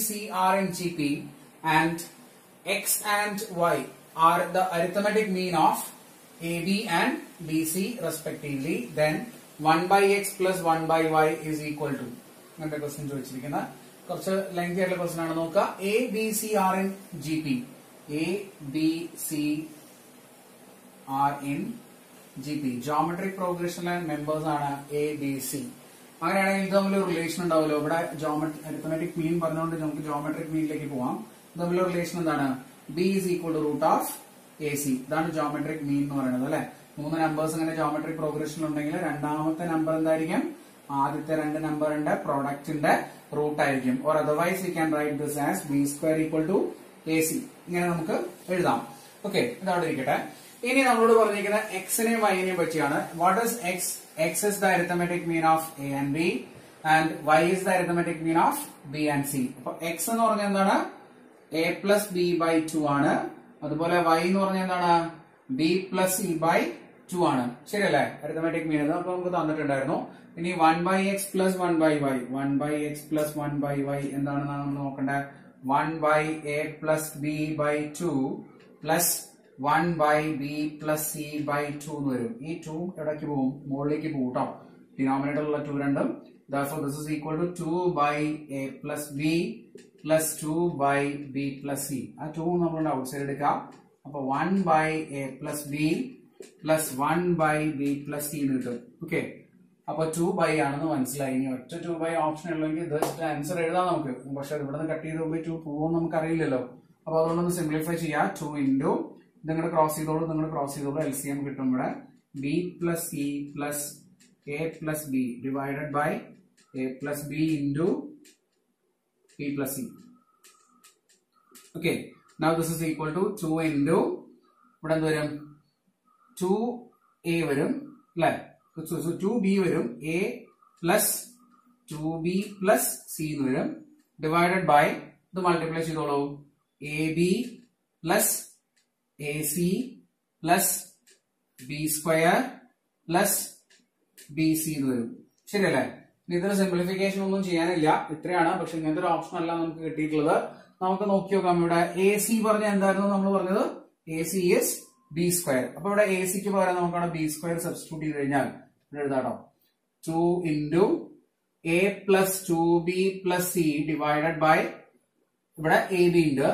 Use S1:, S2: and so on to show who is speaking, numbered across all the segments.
S1: C are in GP and X and Y are the arithmetic mean of AB and BC respectively, then 1 by X plus 1 by Y is equal to അങ്ങനത്തെ question ചോദിച്ചിരിക്കുന്ന കുറച്ച് lengthy ആയിട്ടുള്ള question ആണ് നോക്കുക A B C are in G P A B C are in G P geometric പ്രോഗ്രഷനിലെ members ആണ് A B C അങ്ങനെയാണെങ്കിൽ ഇത് തമ്മിൽ റിലേഷൻ ഉണ്ടാവുമല്ലോ ഇവിടെ ജോമെട്രി അരിത്തമെറ്റിക് മീൻ പറഞ്ഞുകൊണ്ട് നമുക്ക് ജോമെട്രിക് മീനിലേക്ക് പോവാം ഇത് തമ്മിൽ റിലേഷൻ എന്താണ് B is equal to root of A C ഇതാണ് ജോമെട്രിക് മീൻ എന്ന് പറയുന്നത് അല്ലെ മൂന്ന് നമ്പേഴ്സ് ഇങ്ങനെ ജോമെട്രിക് പ്രോഗ്രഷൻ ഉണ്ടെങ്കിൽ രണ്ടാമത്തെ നമ്പർ എന്തായിരിക്കും ആദ്യത്തെ രണ്ട് നമ്പറിന്റെ പ്രോഡക്റ്റിന്റെ റൂട്ട് ആയിരിക്കും or otherwise we can write this as B square equal to A C ഇങ്ങനെ നമുക്ക് എഴുതാം ഓക്കെ ഇതവിടെ ഇരിക്കട്ടെ ഇനി നമ്മളോട് പറഞ്ഞിരിക്കുന്ന എക്സിനെയും വൈനെയും പറ്റിയാണ് what is X X is the arithmetic mean of A and B and Y is the arithmetic mean of B and C അപ്പൊ എക്സ് എന്ന് പറഞ്ഞാൽ എന്താണ് A plus B by two ആണ് അതുപോലെ വൈ എന്ന് പറഞ്ഞാൽ എന്താണ് B plus E by two ആണ് ശരിയല്ലേ അരിത്തമെറ്റിക് മീൻ അപ്പൊ നമുക്ക് തന്നിട്ടുണ്ടായിരുന്നു ഇനി one by X plus one by Y one by X plus one by Y എന്താണെന്നാണ് നമ്മൾ നോക്കേണ്ടത് one by A plus B by two plus one by B plus C by two എന്ന് വരും ഈ ടു ഇടയ്ക്ക് പോകും മുകളിലേക്ക് പോകും കേട്ടോ ഡിനോമിനേറ്ററിലുള്ള ടു രണ്ടും therefore this is equal to 2 by a plus b plus 2 by b plus c ആ 2 നമ്മൾ ഔട്ട് സൈഡ് എടുക്കാം അപ്പൊ 1 by a plus b plus 1 by b plus c എന്ന് കിട്ടും ഓക്കെ അപ്പൊ 2 ബൈ ആണെന്ന് മനസ്സിലായി ഇനി ഒറ്റ 2 ബൈ ഓപ്ഷൻ ഉള്ളെങ്കിൽ ജസ്റ്റ് ആൻസർ എഴുതാം നമുക്ക് പക്ഷെ ഇവിടെ നിന്ന് കട്ട് ചെയ്ത് പോകുമ്പോൾ 2 പോകുമെന്ന് നമുക്ക് അറിയില്ലല്ലോ അപ്പൊ അതുകൊണ്ടൊന്ന് സിംപ്ലിഫൈ ചെയ്യാം 2 ഇൻറ്റു നിങ്ങളുടെ ക്രോസ് ചെയ്തോളൂ നിങ്ങൾ ക്രോസ് ചെയ്തോളൂ എൽ സി എം കിട്ടും ഇവിടെ B plus C plus A plus B divided by A plus B into P plus C okay now this is equal to two into ഇവിടെ എന്ത് വരും ടു എ വരും അല്ലെ ടു ബി വരും A plus two B plus C എന്ന് വരും divided by ഇത് multiply ചെയ്തോളൂ A B plus A C plus B square plus B C എന്ന് വരും ശരിയല്ലേ ഇനി ഇതിന് സിംപ്ലിഫിക്കേഷൻ ഒന്നും ചെയ്യാനില്ല ഇത്രയാണ് പക്ഷെ ഇങ്ങനത്തെ ഒരു ഓപ്ഷൻ അല്ല നമുക്ക് കിട്ടിയിട്ടുള്ളത് നമുക്ക് നോക്കി നോക്കാം ഇവിടെ എ സി പറഞ്ഞ എന്തായിരുന്നു നമ്മൾ പറഞ്ഞത് A C is B square അപ്പൊ ഇവിടെ എ സിക്ക് പകരം നമുക്കവിടെ ബി സ്ക്വയർ സബ്സ്റ്റിറ്റ്യൂട്ട് ചെയ്ത് കഴിഞ്ഞാൽ ഇവിടെ എഴുതാട്ടോ two into A plus two B plus C divided by ഇവിടെ എ ബി ഉണ്ട്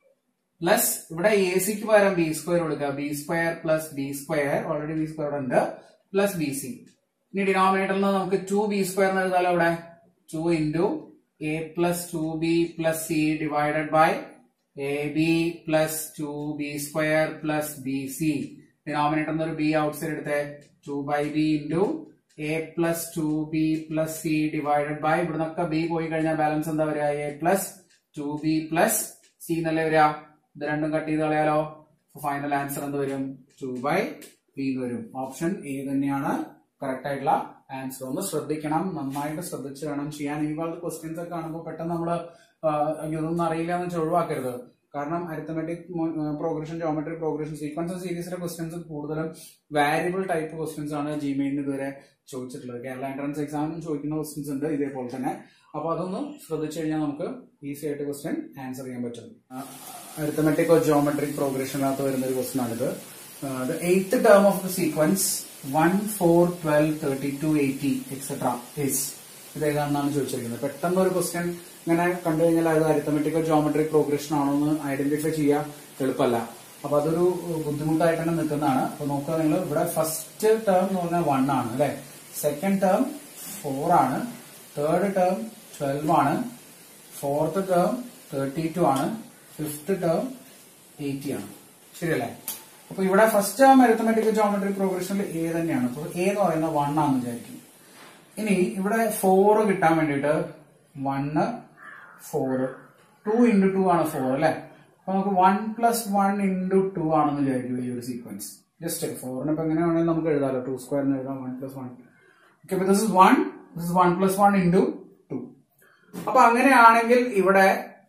S1: പ്ലസ് ഇവിടെ എ സിക്ക് പകരം ബി സ്ക്വയർ കൊടുക്കുക B square plus B square already B square ഉണ്ട് പ്ലസ് ബി സി ഇനി ഡിനോമിനേറ്ററിൽ നിന്ന് നമുക്ക് ടു ബി സ്ക്വയർ എന്ന് എഴുതാലോ ഇവിടെ two into A plus two B plus C divided by A B plus two B square plus B C ഡിനോമിനേറ്ററിൽ ഒരു ബി ഔട്ട് സൈഡ് എടുത്തേ two by B into A plus two B plus C divided by ഇവിടുന്നൊക്കെ B പോയി കഴിഞ്ഞാൽ balance എന്താ വരിക A plus two B plus C എന്നല്ലേ വരിക ഇത് രണ്ടും കട്ട് ചെയ്ത് കളയാലോ ഫൈനൽ ആൻസർ എന്ത് വരും ടു ബൈ ബി എന്ന് വരും ഓപ്ഷൻ എ തന്നെയാണ് കറക്റ്റ് ആയിട്ടുള്ള ആൻസർ ഒന്ന് ശ്രദ്ധിക്കണം നന്നായിട്ട് ശ്രദ്ധിച്ച് വേണം ചെയ്യാൻ ഈ പോലത്തെ ക്വസ്റ്റ്യൻസ് ഒക്കെ കാണുമ്പോൾ പെട്ടെന്ന് നമ്മൾ ഇതൊന്നും അറിയില്ല എന്ന് വെച്ച് ഒഴിവാക്കരുത് കാരണം arithmetic progression geometry progression sequence സീരീസിലെ ക്വസ്റ്റ്യൻസ് കൂടുതലും വാരിയബിൾ ടൈപ്പ് ക്വസ്റ്റ്യൻസ് ആണ് ജിമെയിലിന് ഇതുവരെ ചോദിച്ചിട്ടുള്ളത് കേരള എൻട്രൻസ് എക്സാമിനും ചോദിക്കുന്ന ക്വസ്റ്റ്യൻസ് ഉണ്ട് ഇതേപോലെ തന്നെ അപ്പൊ അതൊന്ന് ശ്രദ്ധിച്ചു കഴിഞ്ഞാൽ നമുക്ക് ഈസി ആയിട്ട് ക്വസ്റ്റ്യൻ ആൻസർ ചെയ്യാൻ പറ്റും അരിത്തമെറ്റിക് ഓർ ജോമെട്രിക് പ്രോഗ്രഷനകത്ത് വരുന്ന ഒരു ക്വസ്റ്റ്യൻ ആണിത് the eighth term of the sequence one four twelve thirty two eighty etcetera is ഇത് ഏതാണെന്നാണ് ചോദിച്ചിരിക്കുന്നത് പെട്ടെന്ന് ഒരു ക്വസ്റ്റ്യൻ ഇങ്ങനെ കണ്ടു കഴിഞ്ഞാൽ അത് അരിത്തമെറ്റിക്കോ ജോമെട്രിക് പ്രോഗ്രഷൻ ആണോ എന്ന് ഐഡന്റിഫൈ ചെയ്യാൻ എളുപ്പമല്ല അപ്പൊ അതൊരു ബുദ്ധിമുട്ടായിട്ട് തന്നെ നിൽക്കുന്നതാണ് അപ്പൊ നോക്കുക നിങ്ങൾ ഇവിടെ ഫസ്റ്റ് ടേം എന്ന് പറഞ്ഞാൽ വൺ ആണ് അല്ലെ സെക്കൻഡ് ടേം ഫോർ ആണ് തേർഡ് ടേം ട്വൽവ് ആണ് ഫോർത്ത് ടേം തേർട്ടി ടു ആണ് ഫിഫ്ത് ടേം എയ്റ്റി ആണ് ശരിയല്ലേ അപ്പൊ ഇവിടെ ഫസ്റ്റ് ടേം അരിത്തമെറ്റിക് ജോമെട്രിക് പ്രോഗ്രഷനിൽ എ തന്നെയാണ് അപ്പൊ എ എന്ന് പറയുന്നത് വൺ ആണെന്ന് വിചാരിക്കും ഇനി ഇവിടെ ഫോർ കിട്ടാൻ വേണ്ടിയിട്ട് one four two into two ആണ് ഫോർ അല്ലെ അപ്പൊ നമുക്ക് one plus one into two ആണെന്ന് വിചാരിക്കും ഈ ഒരു സീക്വൻസ് ജസ്റ്റ് ഫോറിന് ഇപ്പൊ എങ്ങനെ വേണമെങ്കിൽ നമുക്ക് എഴുതാമല്ലോ ടു സ്ക്വയർ എന്ന് എഴുതാം വൺ പ്ലസ് വൺ ഓക്കെ അപ്പൊ this is one this is one plus one into two അപ്പൊ അങ്ങനെയാണെങ്കിൽ ഇവിടെ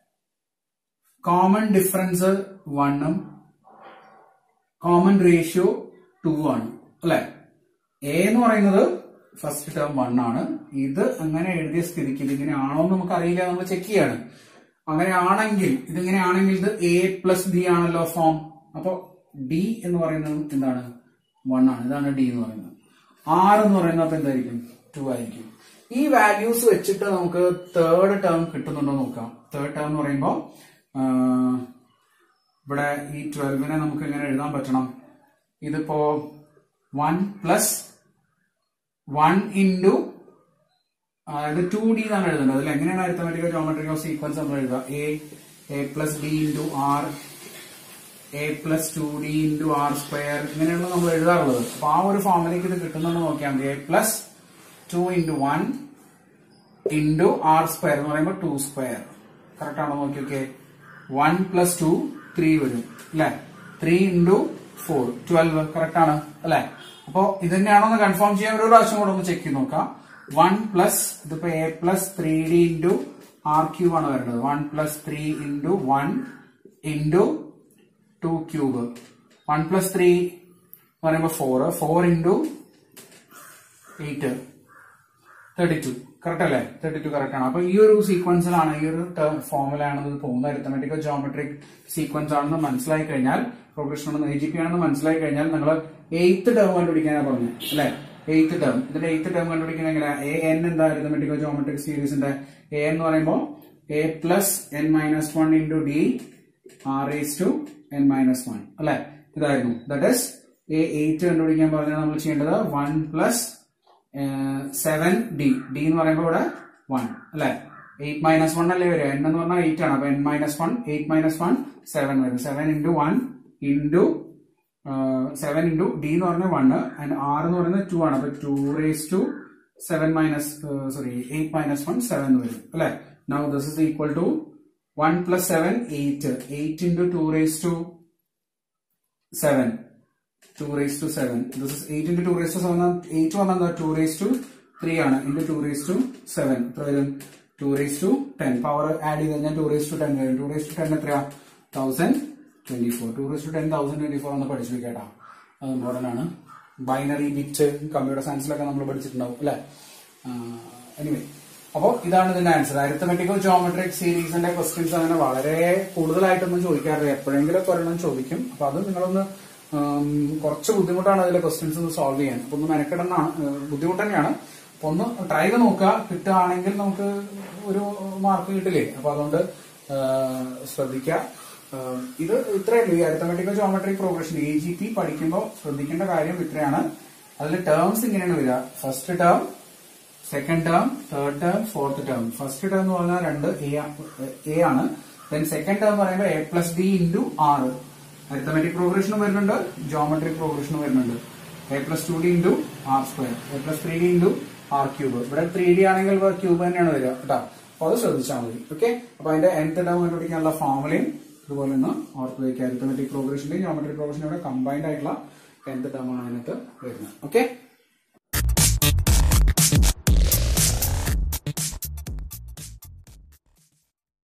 S1: കോമൺ ഡിഫറൻസ് വണ്ണും കോമൺ റേഷ്യോ ടു ആണ് അല്ലെ എ എന്ന് പറയുന്നത് ഫസ്റ്റ് ടേം വൺ ആണ് ഇത് അങ്ങനെ എഴുതിയ സ്ഥിതിക്ക് ഇത് ഇങ്ങനെ ആണോ എന്ന് നമുക്ക് അറിയില്ല നമ്മൾ ചെക്ക് ചെയ്യാണ് അങ്ങനെയാണെങ്കിൽ ഇതിങ്ങനെയാണെങ്കിൽ ഇത് എ പ്ലസ് ബി ആണല്ലോ ഫോം അപ്പോ ഡി എന്ന് പറയുന്നത് എന്താണ് വൺ ആണ് ഇതാണ് ഡി എന്ന് പറയുന്നത് ആർ എന്ന് പറയുന്നത് അപ്പൊ എന്തായിരിക്കും ടു ആയിരിക്കും ഈ വാല്യൂസ് വെച്ചിട്ട് നമുക്ക് തേർഡ് ടേം കിട്ടുന്നുണ്ടോ നോക്കാം തേർഡ് ടേം എന്ന് പറയുമ്പോൾ ഇവിടെ ഈ ട്വൽവിനെ നമുക്ക് എങ്ങനെ എഴുതാൻ പറ്റണം ഇതിപ്പോ വൺ പ്ലസ് വൺ ഇൻറ്റു അതായത് ടു ഡി എന്നാണ് എഴുതേണ്ടത് അതിൽ എങ്ങനെയാണ് അരിത്തമെറ്റിക്കോ ജോമെട്രിക്കോ സീക്വൻസ് നമ്മൾ എഴുതുക A A plus D into R A plus two D into R square ഇങ്ങനെയാണ് നമ്മൾ എഴുതാറുള്ളത് അപ്പൊ ആ ഒരു ഫോമിലേക്ക് ഇത് കിട്ടുന്നുണ്ട് നോക്കിയാൽ മതി A plus two into one into R square എന്ന് പറയുമ്പോൾ ടു സ്ക്വയർ കറക്റ്റ് ആണോ നോക്കി നോക്കിയേ വൺ പ്ലസ് ടു ത്രീ വരും അല്ലെ three into four twelve correct ആണ് അല്ലെ അപ്പോ ഇത് തന്നെയാണോ എന്ന് കൺഫേം ചെയ്യാൻ ഒരു പ്രാവശ്യം കൂടെ ഒന്ന് ചെക്ക് ചെയ്ത് നോക്കാം വൺ പ്ലസ് ഇതിപ്പോ A plus three D into R cube ആണ് വരുന്നത് one plus three into one into two cube one plus three എന്ന് പറയുമ്പോൾ four four into eight thirty two correct അല്ലേ തേർട്ടി ടു കറക്റ്റ് ആണ് അപ്പൊ ഈ ഒരു സീക്വൻസിലാണ് ഈ ഒരു ഫോമിലാണ് ഇത് പോകുന്നത് അരിത്തമെറ്റിക്കൽ ജോമെട്രിക് സീക്വൻസ് ആണെന്ന് മനസ്സിലായി കഴിഞ്ഞാൽ പ്രോഗ്രഷൻ ആണെന്ന് എ ജി പി ആണെന്ന് മനസ്സിലായി കഴിഞ്ഞാൽ നിങ്ങൾ എയ്ത്ത് ടേം കണ്ടുപിടിക്കാനാണ് പറഞ്ഞത് അല്ലെ എയ്ത്ത് ടേം ഇതിന്റെ എയ്ത്ത് ടേം കണ്ടുപിടിക്കുന്ന എങ്ങനെ എ എൻ എന്താ അരിത്തമെറ്റിക്കൽ ജോമെട്രിക് സീരീസിന്റെ എ എന്ന് പറയുമ്പോൾ A plus N minus one into D R is to N minus one അല്ലെ ഇതായിരുന്നു ദറ്റ് ഇസ് എ എയ്റ്റ് കണ്ടുപിടിക്കാൻ പറഞ്ഞാൽ നമ്മൾ ചെയ്യേണ്ടത് one plus seven D D എന്ന് പറയുമ്പോൾ ഇവിടെ വൺ അല്ലെ എയ്റ്റ് മൈനസ് വൺ അല്ലേ വരിക എൻ എന്ന് പറഞ്ഞാൽ എയ്റ്റ് ആണ് അപ്പൊ N minus one eight minus one seven വരും seven into one into seven into D എന്ന് പറഞ്ഞാൽ വൺ ആൻഡ് ആർ എന്ന് പറയുന്നത് ടു ആണ് അപ്പൊ two raise to seven minus sorry eight minus one seven വരും അല്ലെ now this is equal to one plus seven eight eight into two raise to seven two raise to seven this is eight into two raise to seven eight വന്നത് two raise to three ആണ് into two raise to seven എത്ര വരും two raise to ten power add ചെയ്ത് കഴിഞ്ഞാൽ two raise to ten വരും two raise to ten എത്രയാ thousand twenty four two raise to ten thousand twenty four എന്ന് പഠിച്ചു വെക്കേട്ടാ അത് ഇമ്പോർട്ടൻ്റ് ആണ് ബൈനറി ബിറ്റ് കമ്പ്യൂട്ടർ സയൻസിലൊക്കെ നമ്മൾ പഠിച്ചിട്ടുണ്ടാവും അല്ലെ എനിവേ അപ്പോൾ ഇതാണ് ഇതിന്റെ ആൻസർ അരിത്തമെറ്റിക്കൽ ജോമെട്രിക് സീരീസിന്റെ ക്വസ്റ്റ്യൻസ് അങ്ങനെ വളരെ കൂടുതലായിട്ടൊന്നും ചോദിക്കാറില്ല എപ്പോഴെങ്കിലും ഒരെണ്ണം ചോദിക്കും അപ്പൊ അത് നിങ്ങളൊന്ന് ഉം, കുറച്ച് ബുദ്ധിമുട്ടാണ് അതിലെ ക്വസ്റ്റ്യൻസ് ഒന്ന് സോൾവ് ചെയ്യാൻ അപ്പൊ ഒന്ന് മെനക്കെടുന്നാണ് ബുദ്ധിമുട്ട് തന്നെയാണ് അപ്പൊ ഒന്ന് ട്രൈ ചെയ്ത് നോക്കുക കിട്ടുകയാണെങ്കിൽ നമുക്ക് ഒരു മാർക്ക് കിട്ടില്ലേ അപ്പൊ അതുകൊണ്ട് ആ, ശ്രദ്ധിക്കുക ആ, ഇത് ഇത്രയേ ഉള്ളൂ ഈ arithmetical geometric progression A G P പഠിക്കുമ്പോൾ ശ്രദ്ധിക്കേണ്ട കാര്യം ഇത്രയാണ് അതിൽ ടേംസ് ഇങ്ങനെയാണ് വരിക first term second term third term fourth term first term എന്ന് പറഞ്ഞാൽ രണ്ട് എ ആണ് ദെൻ സെക്കൻഡ് ടേം പറയുമ്പോൾ A plus D into R arithmetic പ്രോഗ്രഷനും വരുന്നുണ്ട് ജോമെട്രിക് പ്രോഗ്രഷനും വരുന്നുണ്ട് A plus two D into R square A plus three D into R cube ഇവിടെ ത്രീ ഡി ആണെങ്കിൽ ക്യൂബ് തന്നെയാണ് വരിക കേട്ടോ അപ്പൊ അത് ശ്രദ്ധിച്ചാൽ മതി ഓക്കെ അപ്പൊ അതിന്റെ nth ടേം കണ്ടുപിടിക്കാനുള്ള ഫോർമുലയും ഇതുപോലെ ഒന്ന് ഓർത്ത് വയ്ക്കുക അരിത്തമെറ്റിക് പ്രോഗ്രഷന്റെയും ജോമെട്രിക് പ്രോഗ്രഷനും കൂടെ കമ്പൈൻഡ് ആയിട്ടുള്ള nth ടേം ആണ് അതിനകത്ത് വരുന്നത് ഓക്കെ